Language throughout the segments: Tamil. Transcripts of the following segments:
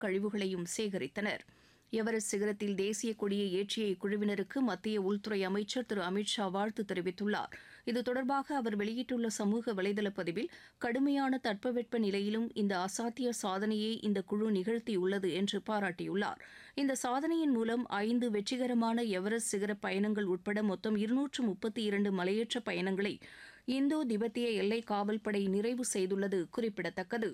கழிவுகளையும் சேகரித்தனர் எவரெஸ்ட் சிகரத்தில் தேசிய கொடியை ஏற்றிய இக்குழுவினருக்கு மத்திய உள்துறை அமைச்சர் திரு அமித்ஷா வாழ்த்து தெரிவித்துள்ளார் இது தொடர்பாக அவர் வெளியிட்டுள்ள சமூக வலைதள பதிவில் கடுமையான தட்பவெட்ப நிலையிலும் இந்த அசாத்திய சாதனையை இந்த குழு நிகழ்த்தியுள்ளது என்று பாராட்டியுள்ளார் இந்த சாதனையின் மூலம் ஐந்து வெற்றிகரமான எவரெஸ்ட் சிகர பயணங்கள் உட்பட மொத்தம் இருநூற்று முப்பத்தி இரண்டு மலையேற்ற பயணங்களை இந்தோ திபெத்திய எல்லை காவல்படை நிறைவு செய்துள்ளது குறிப்பிடத்தக்கது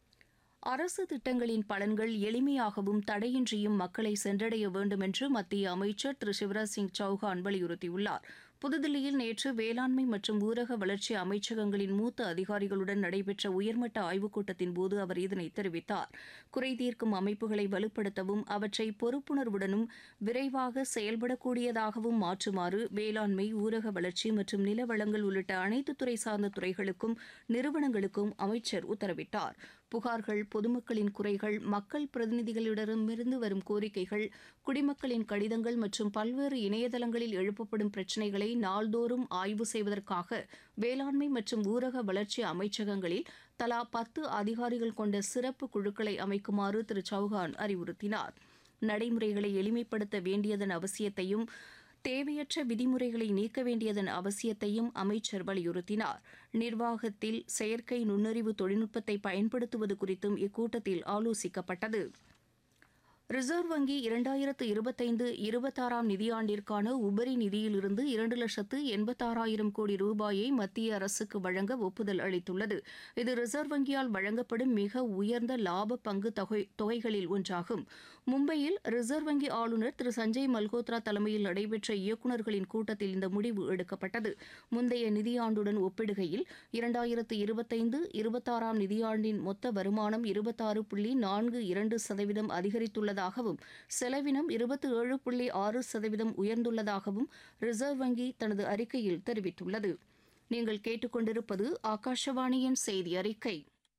அரசு திட்டங்களின் பலன்கள் எளிமையாகவும் தடையின்றியும் மக்களை சென்றடைய வேண்டும் என்று மத்திய அமைச்சர் திரு சிவராஜ் சிங் சௌஹான் வலியுறுத்தியுள்ளார் புதுதில்லியில் நேற்று வேளாண்மை மற்றும் ஊரக வளர்ச்சி அமைச்சகங்களின் மூத்த அதிகாரிகளுடன் நடைபெற்ற உயர்மட்ட ஆய்வுக் கூட்டத்தின் போது அவர் இதனை தெரிவித்தார் குறை தீர்க்கும் அமைப்புகளை வலுப்படுத்தவும் அவற்றை பொறுப்புணர்வுடனும் விரைவாக செயல்படக்கூடியதாகவும் மாற்றுமாறு வேளாண்மை ஊரக வளர்ச்சி மற்றும் நில வளங்கள் உள்ளிட்ட அனைத்து துறை சார்ந்த துறைகளுக்கும் நிறுவனங்களுக்கும் அமைச்சர் உத்தரவிட்டார் புகார்கள் பொதுமக்களின் குறைகள் மக்கள் பிரதிநிதிகளிடமிருந்து வரும் கோரிக்கைகள் குடிமக்களின் கடிதங்கள் மற்றும் பல்வேறு இணையதளங்களில் எழுப்பப்படும் பிரச்சினைகளை நாள்தோறும் ஆய்வு செய்வதற்காக வேளாண்மை மற்றும் ஊரக வளர்ச்சி அமைச்சகங்களில் தலா பத்து அதிகாரிகள் கொண்ட சிறப்பு குழுக்களை அமைக்குமாறு திரு சௌஹான் அறிவுறுத்தினார் நடைமுறைகளை எளிமைப்படுத்த வேண்டியதன் அவசியத்தையும் தேவையற்ற விதிமுறைகளை நீக்க வேண்டியதன் அவசியத்தையும் அமைச்சர் வலியுறுத்தினார் நிர்வாகத்தில் செயற்கை நுண்ணறிவு தொழில்நுட்பத்தை பயன்படுத்துவது குறித்தும் இக்கூட்டத்தில் ஆலோசிக்கப்பட்டது ரிசர்வ் வங்கி இரண்டாயிரத்து இருபத்தைந்து இருபத்தாறாம் நிதியாண்டிற்கான உபரி நிதியிலிருந்து இரண்டு லட்சத்து எண்பத்தாறாயிரம் கோடி ரூபாயை மத்திய அரசுக்கு வழங்க ஒப்புதல் அளித்துள்ளது இது ரிசர்வ் வங்கியால் வழங்கப்படும் மிக உயர்ந்த லாப பங்கு தொகை தொகைகளில் ஒன்றாகும் மும்பையில் ரிசர்வ் வங்கி ஆளுநர் திரு சஞ்சய் மல்கோத்ரா தலைமையில் நடைபெற்ற இயக்குநர்களின் கூட்டத்தில் இந்த முடிவு எடுக்கப்பட்டது முந்தைய நிதியாண்டுடன் ஒப்பிடுகையில் இரண்டாயிரத்து இருபத்தைந்து இருபத்தாறாம் நிதியாண்டின் மொத்த வருமானம் இருபத்தாறு புள்ளி நான்கு இரண்டு சதவீதம் அதிகரித்துள்ளதாகவும் செலவினம் இருபத்தி ஏழு புள்ளி ஆறு சதவீதம் உயர்ந்துள்ளதாகவும் ரிசர்வ் வங்கி தனது அறிக்கையில் தெரிவித்துள்ளது நீங்கள் கேட்டுக்கொண்டிருப்பது ஆகாஷவாணியின் செய்தி அறிக்கை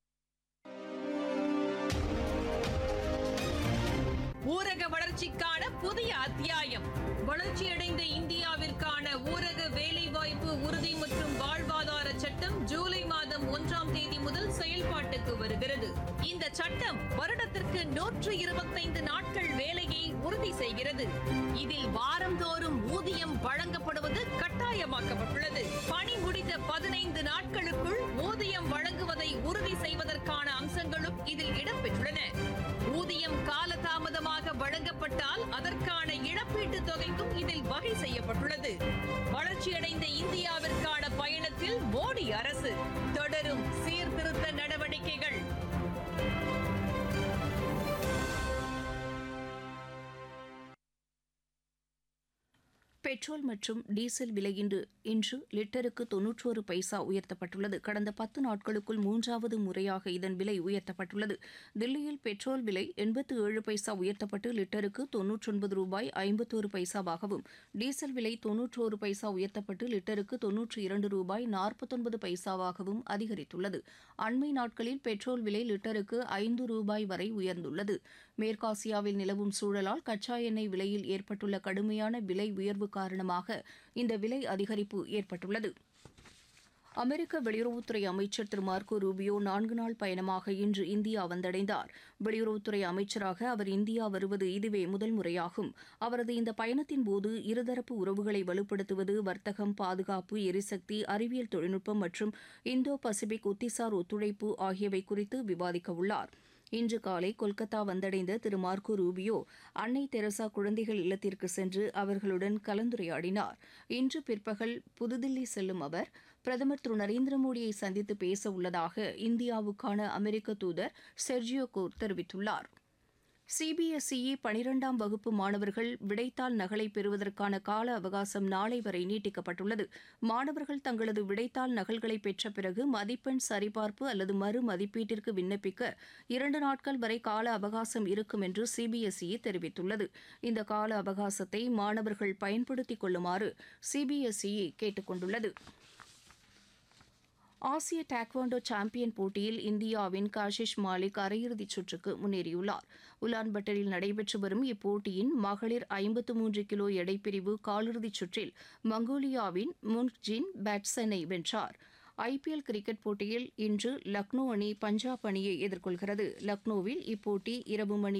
ஊரக வளர்ச்சிக்கான புதிய அத்தியாயம் வளர்ச்சியடைந்த இந்தியாவிற்கான ஊரக வேலைவாய்ப்பு உறுதி மற்றும் வாழ்வாதார சட்டம் ஜூலை மாதம் ஒன்றாம் தேதி முதல் செயல்பாட்டுக்கு வருகிறது இந்த சட்டம் வருடத்திற்கு நூற்று இருபத்தைந்து நாட்கள் வேலையை உறுதி செய்கிறது இதில் வாரந்தோறும் ஊதியம் வழங்கப்படுவது கட்டாயமாக்கப்பட்டுள்ளது பணி முடிந்த பதினைந்து நாட்களுக்குள் ஊதியம் வழங்குவதை உறுதி செய்வதற்கான அம்சங்களும் இதில் இடம்பெற்றுள்ளன ஊதியம் காலதாமதமாக வழங்கப்பட்டால் அதற்கான இழப்பீட்டுத் தொகைக்கும் இதில் வகை செய்யப்பட்டுள்ளது வளர்ச்சியடைந்த இந்தியாவிற்கான பயணத்தில் மோடி அரசு தொடரும் சீர்திருத்த நடவடிக்கைகள் பெட்ரோல் மற்றும் டீசல் விலை இன்று இன்று லிட்டருக்கு தொன்னூற்றோரு பைசா உயர்த்தப்பட்டுள்ளது கடந்த பத்து நாட்களுக்குள் மூன்றாவது முறையாக இதன் விலை உயர்த்தப்பட்டுள்ளது தில்லியில் பெட்ரோல் விலை எண்பத்து ஏழு பைசா உயர்த்தப்பட்டு லிட்டருக்கு தொன்னூற்றொன்பது ரூபாய் ஐம்பத்தோரு பைசாவாகவும் டீசல் விலை தொன்னூற்றோரு பைசா உயர்த்தப்பட்டு லிட்டருக்கு தொன்னூற்றி இரண்டு ரூபாய் நாற்பத்தொன்பது பைசாவாகவும் அதிகரித்துள்ளது அண்மை நாட்களில் பெட்ரோல் விலை லிட்டருக்கு ஐந்து ரூபாய் வரை உயர்ந்துள்ளது மேற்காசியாவில் நிலவும் சூழலால் கச்சா எண்ணெய் விலையில் ஏற்பட்டுள்ள கடுமையான விலை உயர்வு காரணமாக இந்த விலை அதிகரிப்பு ஏற்பட்டுள்ளது அமெரிக்க வெளியுறவுத்துறை அமைச்சர் திரு மார்க்கோ ரூபியோ நான்கு நாள் பயணமாக இன்று இந்தியா வந்தடைந்தார் வெளியுறவுத்துறை அமைச்சராக அவர் இந்தியா வருவது இதுவே முதல் முறையாகும் அவரது இந்த பயணத்தின் போது இருதரப்பு உறவுகளை வலுப்படுத்துவது வர்த்தகம் பாதுகாப்பு எரிசக்தி அறிவியல் தொழில்நுட்பம் மற்றும் இந்தோ பசிபிக் ஒத்திசார் ஒத்துழைப்பு ஆகியவை குறித்து விவாதிக்க உள்ளார் இன்று காலை கொல்கத்தா வந்தடைந்த திரு மார்க்கோ ரூபியோ அன்னை தெரசா குழந்தைகள் இல்லத்திற்கு சென்று அவர்களுடன் கலந்துரையாடினார் இன்று பிற்பகல் புதுதில்லி செல்லும் அவர் பிரதமர் திரு நரேந்திர மோடியை சந்தித்து பேச உள்ளதாக இந்தியாவுக்கான அமெரிக்க தூதர் செர்ஜியோ கோர் தெரிவித்துள்ளார் சிபிஎஸ்இ பனிரெண்டாம் வகுப்பு மாணவர்கள் விடைத்தாள் நகலை பெறுவதற்கான கால அவகாசம் நாளை வரை நீட்டிக்கப்பட்டுள்ளது மாணவர்கள் தங்களது விடைத்தாள் நகல்களை பெற்ற பிறகு மதிப்பெண் சரிபார்ப்பு அல்லது மறு மதிப்பீட்டிற்கு விண்ணப்பிக்க இரண்டு நாட்கள் வரை கால அவகாசம் இருக்கும் என்று சிபிஎஸ்இ தெரிவித்துள்ளது இந்த கால அவகாசத்தை மாணவர்கள் பயன்படுத்திக் கொள்ளுமாறு சிபிஎஸ்இ கேட்டுக் கொண்டுள்ளது ஆசிய டாக்வாண்டோ சாம்பியன் போட்டியில் இந்தியாவின் காஷிஷ் மாலிக் அரையிறுதிச் சுற்றுக்கு முன்னேறியுள்ளார் உலான்பட்டரில் நடைபெற்று வரும் இப்போட்டியின் மகளிர் ஐம்பத்து மூன்று கிலோ எடைப்பிரிவு காலிறுதிச் சுற்றில் மங்கோலியாவின் முன்ஜின் பேட்சனை வென்றார் ஐபிஎல் கிரிக்கெட் போட்டியில் இன்று லக்னோ அணி பஞ்சாப் அணியை எதிர்கொள்கிறது லக்னோவில் இப்போட்டி இரவு மணி